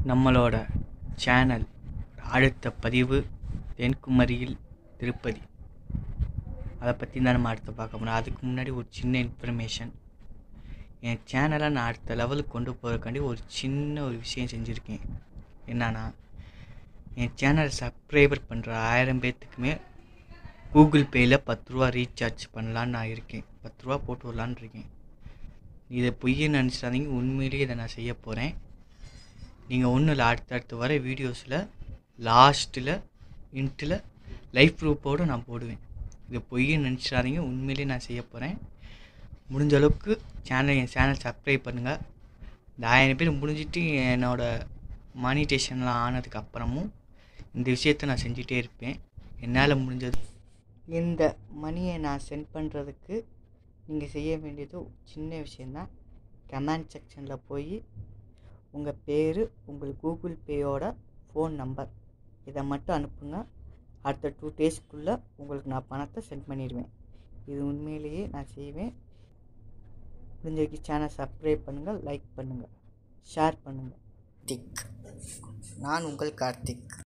நம்மளோட சேனல் அடுத்த பதிவு தென்குமரியில் திருப்பதி அதை பற்றி தான் நம்ம அடுத்து பார்க்க போகிறோம் அதுக்கு முன்னாடி ஒரு சின்ன இன்ஃபர்மேஷன் என் சேனலை நான் அடுத்த லெவலுக்கு கொண்டு போகிறக்காண்டி ஒரு சின்ன ஒரு விஷயம் செஞ்சுருக்கேன் என்னன்னா என் சேனல் சப்ஸ்கிரைபர் பண்ணுற ஆயிரம் பேர்த்துக்குமே கூகுள் பேயில் பத்து ரூபா ரீசார்ஜ் பண்ணலான்னு நான் இருக்கேன் பத்து ரூபா போட்டு வரலான்னு இருக்கேன் இதை பொய்யன்னு நினச்சிடாதீங்க உண்மையிலேயே இதை நான் செய்ய போகிறேன் நீங்கள் ஒன்றும் இல்லை அடுத்தடுத்து வர வீடியோஸில் லாஸ்ட்டில் இன்ட்டில் லைஃப் ப்ரூஃபோடு நான் போடுவேன் இது பொய்ன்னு நினச்சிடாதீங்க உண்மையிலேயே நான் செய்ய போகிறேன் முடிஞ்ச அளவுக்கு சேனல் என் சேனல் சப்ஸ்கிரைப் பண்ணுங்கள் இந்த ஆயிரம் பேர் முடிஞ்சிட்டு என்னோடய மானிட்டேஷன்லாம் ஆனதுக்கு அப்புறமும் இந்த விஷயத்தை நான் செஞ்சுட்டே இருப்பேன் என்னால் முடிஞ்சது இந்த மணியை நான் சென்ட் பண்ணுறதுக்கு நீங்கள் செய்ய வேண்டியது சின்ன விஷயந்தான் கமெண்ட் செக்ஷனில் போய் உங்கள் பேர் உங்கள் கூகுள் பேயோட ஃபோன் நம்பர் இதை மட்டும் அனுப்புங்க அடுத்த டூ டேஸ்க்குள்ளே உங்களுக்கு நான் பணத்தை சென்ட் பண்ணிடுவேன் இது உண்மையிலேயே நான் செய்வேன் முடிஞ்ச வரைக்கும் சேனல் சப்ஸ்கிரைப் பண்ணுங்கள் லைக் பண்ணுங்கள் ஷேர் பண்ணுங்கள் திக் நான் உங்கள் கார்த்திக்